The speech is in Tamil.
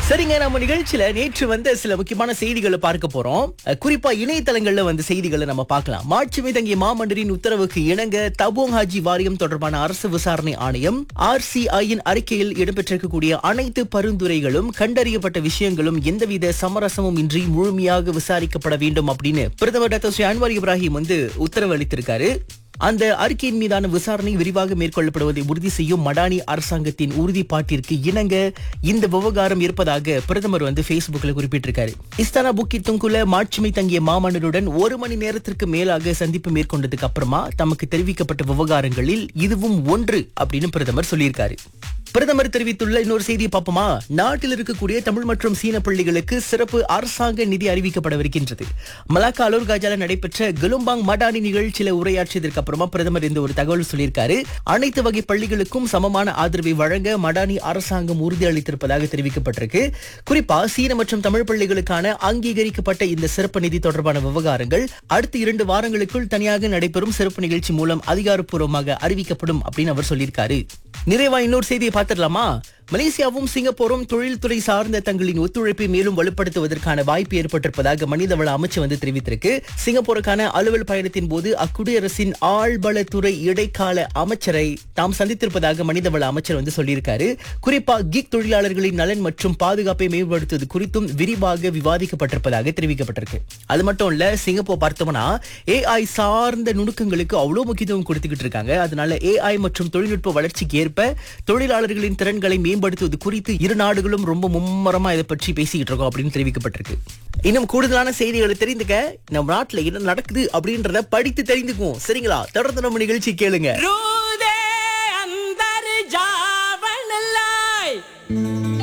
சரிங்க நம்ம நிகழ்ச்சியில நேற்று வந்த சில முக்கியமான செய்திகளை பார்க்க போறோம் அஹ், குறிப்பா இணையதளங்கள்ல வந்த செய்திகளை நம்ம பார்க்கலாம் மாட்சிமை தங்கிய மாமண்டரின் உத்தரவுக்கு இணங்க தபோங் ஹாஜி வாரியம் தொடர்பான அரசு விசாரணை ஆணையம் ஆர்சிஐயின் அறிக்கையில் இடம்பெற்றிருக்கக்கூடிய அனைத்து பரிந்துரைகளும் கண்டறியப்பட்ட விஷயங்களும் எந்தவித சமரசமும் இன்றி முழுமையாக விசாரிக்கப்பட வேண்டும் அப்படின்னு பிரதமர் டாக்டர் ஸ்ரீ அன்வார் இப்ராஹிம் வந்து உத்தரவு அளித்திருக்காரு அந்த அறிக்கையின் மீதான விசாரணை விரிவாக மேற்கொள்ளப்படுவதை உறுதி செய்யும் மடானி அரசாங்கத்தின் உறுதிப்பாட்டிற்கு இணங்க இந்த விவகாரம் இருப்பதாக பிரதமர் வந்து Facebookல குறிப்பிட்டிருக்காரு இஸ்தானா புக்கி துங்குல மாட்சிமை தங்கிய மாமன்னருடன் ஒரு மணி நேரத்திற்கு மேலாக சந்திப்பு மேற்கொண்டதுக்கு அப்புறமா தமக்கு தெரிவிக்கப்பட்ட விவகாரங்களில் இதுவும் ஒன்று அப்படின்னு பிரதமர் சொல்லியிருக்காரு பிரதமர் தெரிவித்துள்ள இன்னொரு செய்தியை பார்ப்போமா நாட்டில் இருக்கக்கூடிய தமிழ் மற்றும் சீன பள்ளிகளுக்கு சிறப்பு அரசாங்க நிதி அறிவிக்கப்படவிருக்கின்றது மலாக்கா அலூர் காஜால நடைபெற்ற குலும்பாங் மடானி நிகழ்ச்சியில உரையாற்றியதற்கு அப்புறமா பிரதமர் இந்த ஒரு தகவல் சொல்லியிருக்காரு அனைத்து வகை பள்ளிகளுக்கும் சமமான ஆதரவை வழங்க மடானி அரசாங்கம் உறுதி அளித்திருப்பதாக தெரிவிக்கப்பட்டிருக்கு குறிப்பா சீன மற்றும் தமிழ் பள்ளிகளுக்கான அங்கீகரிக்கப்பட்ட இந்த சிறப்பு நிதி தொடர்பான விவகாரங்கள் அடுத்த இரண்டு வாரங்களுக்குள் தனியாக நடைபெறும் சிறப்பு நிகழ்ச்சி மூலம் அதிகாரப்பூர்வமாக அறிவிக்கப்படும் அப்படின்னு அவர் சொல்லியிருக்காரு நிறைவா இன்னொரு செய்தியை பார்த்துடலாமா மலேசியாவும் சிங்கப்பூரும் தொழில்துறை சார்ந்த தங்களின் ஒத்துழைப்பை மேலும் வலுப்படுத்துவதற்கான வாய்ப்பு ஏற்பட்டிருப்பதாக மனிதவள அமைச்சு வந்து தெரிவித்திருக்கு சிங்கப்பூருக்கான அலுவல் பயணத்தின் போது அக்குடியரசின் ஆழ்வளத்துறை இடைக்கால அமைச்சரை தாம் சந்தித்திருப்பதாக மனிதவள அமைச்சர் வந்து சொல்லியிருக்காரு குறிப்பா கிக் தொழிலாளர்களின் நலன் மற்றும் பாதுகாப்பை மேம்படுத்துவது குறித்தும் விரிவாக விவாதிக்கப்பட்டிருப்பதாக தெரிவிக்கப்பட்டிருக்கு அது மட்டும் இல்ல சிங்கப்பூர் பார்த்தோம்னா ஏஐ சார்ந்த நுணுக்கங்களுக்கு அவ்வளவு முக்கியத்துவம் கொடுத்துக்கிட்டு இருக்காங்க அதனால ஏஐ மற்றும் தொழில்நுட்ப வளர்ச்சிக்கு ஏற்ப தொழிலாளர்களின் திறன்களை மேம்படுத்துவது குறித்து இரு நாடுகளும் ரொம்ப மும்மரமா இதை பற்றி பேசிக்கிட்டு இருக்கோம் அப்படின்னு தெரிவிக்கப்பட்டிருக்கு இன்னும் கூடுதலான செய்திகளை தெரிந்துக்க நம்ம நாட்டுல என்ன நடக்குது அப்படின்றத படித்து தெரிந்துக்குவோம் சரிங்களா தொடர்ந்து நம்ம நிகழ்ச்சி கேளுங்க रूदे अंदर जावन लाई